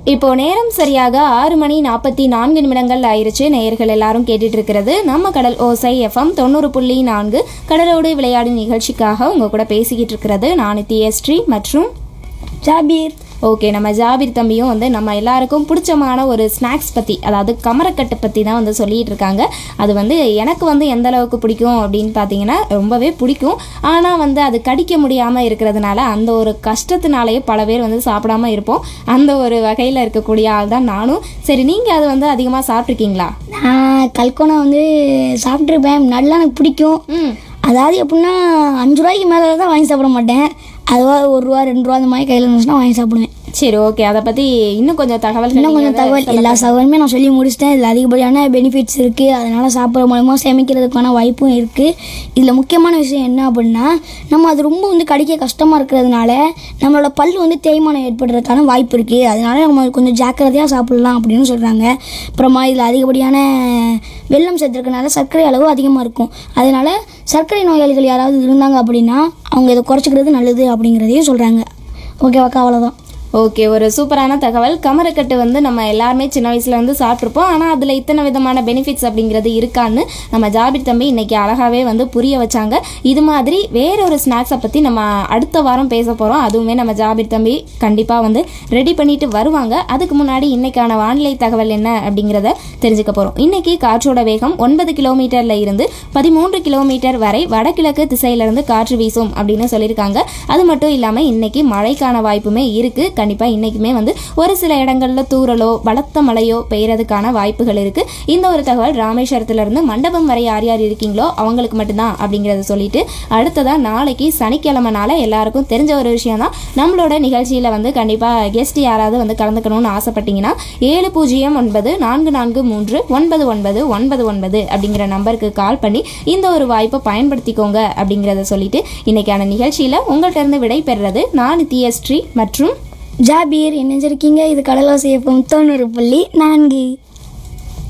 இப்போ நேரம் சரியாக ஆறு மணி நாற்பத்தி நான்கு நிமிடங்கள் ஆயிருச்சு நேயர்கள் எல்லாரும் கேட்டுட்டு இருக்கிறது நம்ம கடல் ஓசை எஃப்எம் தொண்ணூறு புள்ளி நான்கு கடலோடு விளையாடும் நிகழ்ச்சிக்காக உங்க கூட பேசிக்கிட்டு இருக்கிறது நான் தியஸ்ரீ மற்றும் ஜாபீர் ஓகே நம்ம ஜாபிர் தம்பியும் வந்து நம்ம எல்லாருக்கும் பிடிச்சமான ஒரு ஸ்நாக்ஸ் பற்றி அதாவது கமரக்கட்டு பற்றி தான் வந்து சொல்லிட்டு இருக்காங்க அது வந்து எனக்கு வந்து எந்த அளவுக்கு பிடிக்கும் அப்படின்னு பார்த்தீங்கன்னா ரொம்பவே பிடிக்கும் ஆனால் வந்து அது கடிக்க முடியாமல் இருக்கிறதுனால அந்த ஒரு கஷ்டத்தினாலேயே பல பேர் வந்து சாப்பிடாம இருப்போம் அந்த ஒரு வகையில் இருக்கக்கூடிய ஆள் தான் நானும் சரி நீங்கள் அது வந்து அதிகமாக சாப்பிட்ருக்கீங்களா நான் கல்கோனா வந்து சாப்பிட்ருப்பேன் நல்லா எனக்கு பிடிக்கும் ம் அதாவது எப்படின்னா அஞ்சு ரூபாய்க்கு மேலே தான் வாங்கி சாப்பிட மாட்டேன் அதுவாக ஒரு ரூபா ரெண்டு ரூபா அந்த மாதிரி கையில் இருந்துச்சுன்னா வாங்கி சாப்பிடுவேன் சரி ஓகே அதை பற்றி இன்னும் கொஞ்சம் தகவல்கள் இன்னும் கொஞ்சம் நீங்க தகவல் எல்லா தகவலுமே நான் சொல்லி முடிச்சிட்டேன் இதில் அதிகப்படியான பெனிஃபிட்ஸ் இருக்குது அதனால் சாப்பிட்ற மூலமா சேமிக்கிறதுக்கான வாய்ப்பும் இருக்குது இதில் முக்கியமான விஷயம் என்ன அப்படின்னா நம்ம அது ரொம்ப வந்து கடிக்க கஷ்டமாக இருக்கிறதுனால நம்மளோட பல் வந்து தேய்மானம் ஏற்படுறதுக்கான வாய்ப்பு இருக்குது அதனால நம்ம கொஞ்சம் ஜாக்கிரதையாக சாப்பிடலாம் அப்படின்னு சொல்கிறாங்க அப்புறமா இதில் அதிகப்படியான வெள்ளம் சேர்த்துருக்கனால சர்க்கரை அளவு அதிகமாக இருக்கும் அதனால சர்க்கரை நோயாளிகள் யாராவது இருந்தாங்க அப்படின்னா அவங்க இதை குறைச்சிக்கிறது நல்லது அப்படிங்கிறதையும் சொல்கிறாங்க ஓகேவாக்கா அவ்வளோதான் ஓகே ஒரு சூப்பரான தகவல் கமரக்கட்டு வந்து நம்ம எல்லாருமே சின்ன வயசுல வந்து சாப்பிட்ருப்போம் ஆனால் அதில் இத்தனை விதமான பெனிஃபிட்ஸ் அப்படிங்கிறது இருக்கான்னு நம்ம ஜாபிர் தம்பி இன்னைக்கு அழகாவே வந்து புரிய வச்சாங்க இது மாதிரி வேற ஒரு ஸ்நாக்ஸை பற்றி நம்ம அடுத்த வாரம் பேச போகிறோம் அதுவுமே நம்ம ஜாபிர் தம்பி கண்டிப்பாக வந்து ரெடி பண்ணிட்டு வருவாங்க அதுக்கு முன்னாடி இன்னைக்கான வானிலை தகவல் என்ன அப்படிங்கிறத தெரிஞ்சுக்க போகிறோம் இன்னைக்கு காற்றோட வேகம் ஒன்பது கிலோமீட்டர்ல இருந்து பதிமூன்று கிலோமீட்டர் வரை வடகிழக்கு திசையிலிருந்து காற்று வீசும் அப்படின்னு சொல்லியிருக்காங்க அது மட்டும் இல்லாமல் இன்னைக்கு மழைக்கான வாய்ப்புமே இருக்கு கண்டிப்பாக இன்னைக்குமே வந்து ஒரு சில இடங்கள்ல தூறலோ பலத்த மழையோ பெய்யறதுக்கான வாய்ப்புகள் இருக்கு இந்த ஒரு தகவல் ராமேஸ்வரத்துல இருந்து மண்டபம் வரை யார் யார் இருக்கீங்களோ அவங்களுக்கு மட்டும்தான் அப்படிங்கிறத சொல்லிட்டு அடுத்ததா நாளைக்கு சனிக்கிழமைனால எல்லாருக்கும் தெரிஞ்ச ஒரு விஷயம் தான் நம்மளோட நிகழ்ச்சியில வந்து கண்டிப்பா கெஸ்ட் யாராவது வந்து கலந்துக்கணும்னு ஆசைப்பட்டீங்கன்னா ஏழு பூஜ்ஜியம் ஒன்பது நான்கு நான்கு மூன்று ஒன்பது ஒன்பது ஒன்பது ஒன்பது அப்படிங்கிற நம்பருக்கு கால் பண்ணி இந்த ஒரு வாய்ப்பை பயன்படுத்திக்கோங்க அப்படிங்கிறத சொல்லிட்டு இன்னைக்கான நிகழ்ச்சியில உங்கள்கிட்ட இருந்து விடை பெறுறது நான் தியஸ்ரீ மற்றும் ஜாபீர் இணைஞ்சிருக்கீங்க இது கடலோசை எஃப்எம் தொண்ணூறு புள்ளி நான்கு